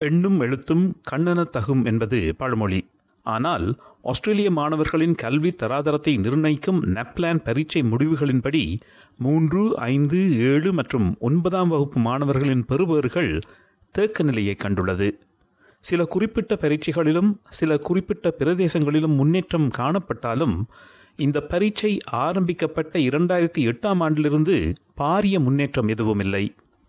எண்ணும் எழுத்தும் கண்ணெனத் தகும் என்பது பழமொழி ஆனால் ஆஸ்திரேலிய மாணவர்களின் கல்வி தராதரத்தை நிர்ணயிக்கும் நப்லான் பரீட்சை முடிவுகளின்படி மூன்று ஐந்து ஏழு மற்றும் ஒன்பதாம் வகுப்பு மாணவர்களின் பெறுபேறுகள் தேக்க நிலையை கண்டுள்ளது சில குறிப்பிட்ட பரீட்சைகளிலும் சில குறிப்பிட்ட பிரதேசங்களிலும் முன்னேற்றம் காணப்பட்டாலும் இந்த பரீட்சை ஆரம்பிக்கப்பட்ட இரண்டாயிரத்தி எட்டாம் ஆண்டிலிருந்து பாரிய முன்னேற்றம் எதுவும் இல்லை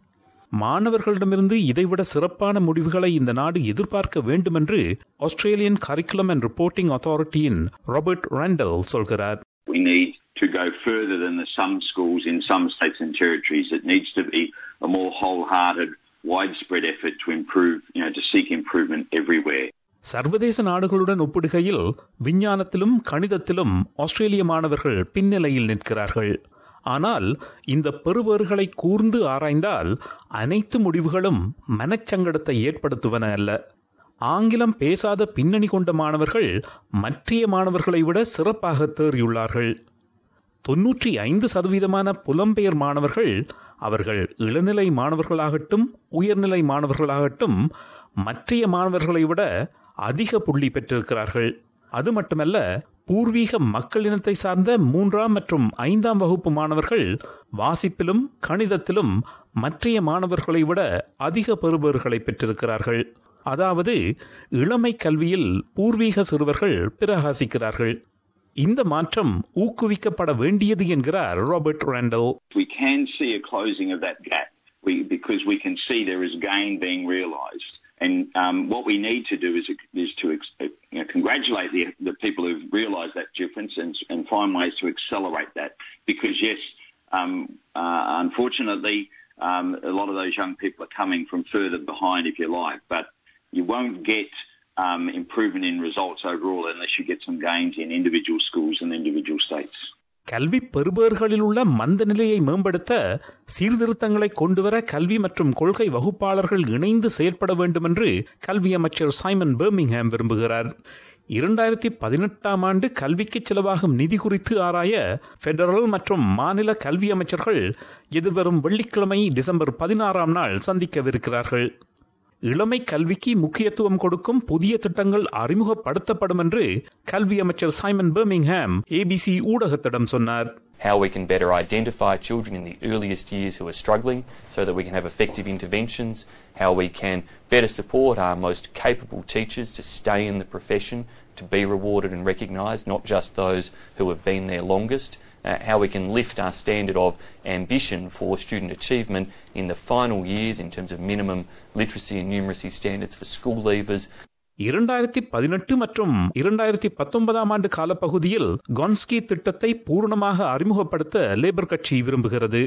மாணவர்களிடமிருந்து இதைவிட சிறப்பான முடிவுகளை இந்த நாடு எதிர்பார்க்க வேண்டுமென்று ஆஸ்திரேலியன் கரிக்குலம் அண்ட் ரிப்போர்ட்டிங் அத்தாரிட்டியின் ராபர்ட் ராண்டல் சொல்கிறார் We need to go further than the some schools in some states and territories. It needs to be a more wholehearted, widespread effort to improve, you know, to seek improvement everywhere. சர்வதேச நாடுகளுடன் ஒப்பிடுகையில் விஞ்ஞானத்திலும் கணிதத்திலும் ஆஸ்திரேலிய மாணவர்கள் பின்னிலையில் நிற்கிறார்கள் ஆனால் இந்த பெறுபேறுகளை கூர்ந்து ஆராய்ந்தால் அனைத்து முடிவுகளும் மனச்சங்கடத்தை ஏற்படுத்துவன அல்ல ஆங்கிலம் பேசாத பின்னணி கொண்ட மாணவர்கள் மற்றைய மாணவர்களை விட சிறப்பாக தேறியுள்ளார்கள் தொன்னூற்றி ஐந்து சதவீதமான புலம்பெயர் மாணவர்கள் அவர்கள் இளநிலை மாணவர்களாகட்டும் உயர்நிலை மாணவர்களாகட்டும் மற்றைய மாணவர்களை விட அதிக புள்ளி பெற்றிருக்கிறார்கள் அது மட்டுமல்ல பூர்வீக மக்களினத்தை சார்ந்த மூன்றாம் மற்றும் ஐந்தாம் வகுப்பு மாணவர்கள் வாசிப்பிலும் கணிதத்திலும் மற்றைய மாணவர்களை விட அதிக பெறுபேறுகளை பெற்றிருக்கிறார்கள் அதாவது இளமை கல்வியில் பூர்வீக சிறுவர்கள் பிரகாசிக்கிறார்கள் இந்த மாற்றம் ஊக்குவிக்கப்பட வேண்டியது என்கிறார் Robert Randall We can see a closing of that gap we, because we can see there is gain being realised. And um, what we need to do is, is to ex- you know, congratulate the, the people who've realised that difference and, and find ways to accelerate that. Because yes, um, uh, unfortunately, um, a lot of those young people are coming from further behind, if you like. But you won't get um, improvement in results overall unless you get some gains in individual schools and individual states. கல்வி பெறுபேறுகளில் உள்ள மந்த நிலையை மேம்படுத்த சீர்திருத்தங்களை கொண்டுவர கல்வி மற்றும் கொள்கை வகுப்பாளர்கள் இணைந்து செயல்பட வேண்டும் என்று கல்வி அமைச்சர் சைமன் பெர்மிங்ஹாம் விரும்புகிறார் இரண்டாயிரத்தி பதினெட்டாம் ஆண்டு கல்விக்கு செலவாகும் நிதி குறித்து ஆராய பெடரல் மற்றும் மாநில கல்வி அமைச்சர்கள் எதிர்வரும் வெள்ளிக்கிழமை டிசம்பர் பதினாறாம் நாள் சந்திக்கவிருக்கிறார்கள் இளமை கல்விக்கு முக்கியத்துவம் கொடுக்கும் புதிய திட்டங்கள் அறிமுகப்படுத்தப்படும் என்று கல்வி அமைச்சர் சைமன் பெர்மிங்ஹாம் ஏபிசி ஊடகத்திடம் சொன்னார் how we can better identify children in the earliest years who are struggling so that we can have effective interventions, how we can better support our most capable teachers to stay in the profession, to be rewarded and recognised, not just those who have been there longest, uh, how we can lift our standard of ambition for student achievement in the final years in terms of minimum literacy and numeracy standards for school leavers, இரண்டாயிரத்தி பதினெட்டு மற்றும் இரண்டாயிரத்தி பத்தொன்பதாம் ஆண்டு காலப்பகுதியில் கான்ஸ்கி திட்டத்தை பூர்ணமாக அறிமுகப்படுத்த லேபர் கட்சி விரும்புகிறது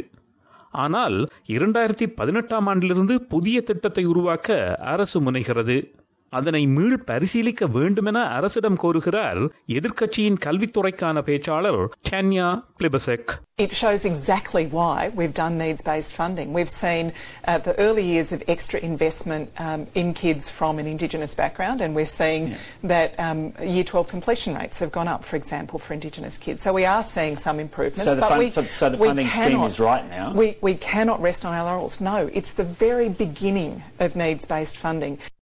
ஆனால் இரண்டாயிரத்தி பதினெட்டாம் ஆண்டிலிருந்து புதிய திட்டத்தை உருவாக்க அரசு முனைகிறது அதனை மீள் பரிசீலிக்க வேண்டுமென அரசிடம் கோருகிறார் எதிர்க்கட்சியின் கல்வித்துறைக்கான பேச்சாளர் சான்யா பிளிபசெக் It shows exactly why we've done needs based funding. We've seen uh, the early years of extra investment um, in kids from an Indigenous background, and we're seeing that um, Year 12 completion rates have gone up, for example, for Indigenous kids. So we are seeing some improvements. So the but fund- we, for- so the we funding scheme cannot- is right now? We, we cannot rest on our laurels. No, it's the very beginning of needs based funding.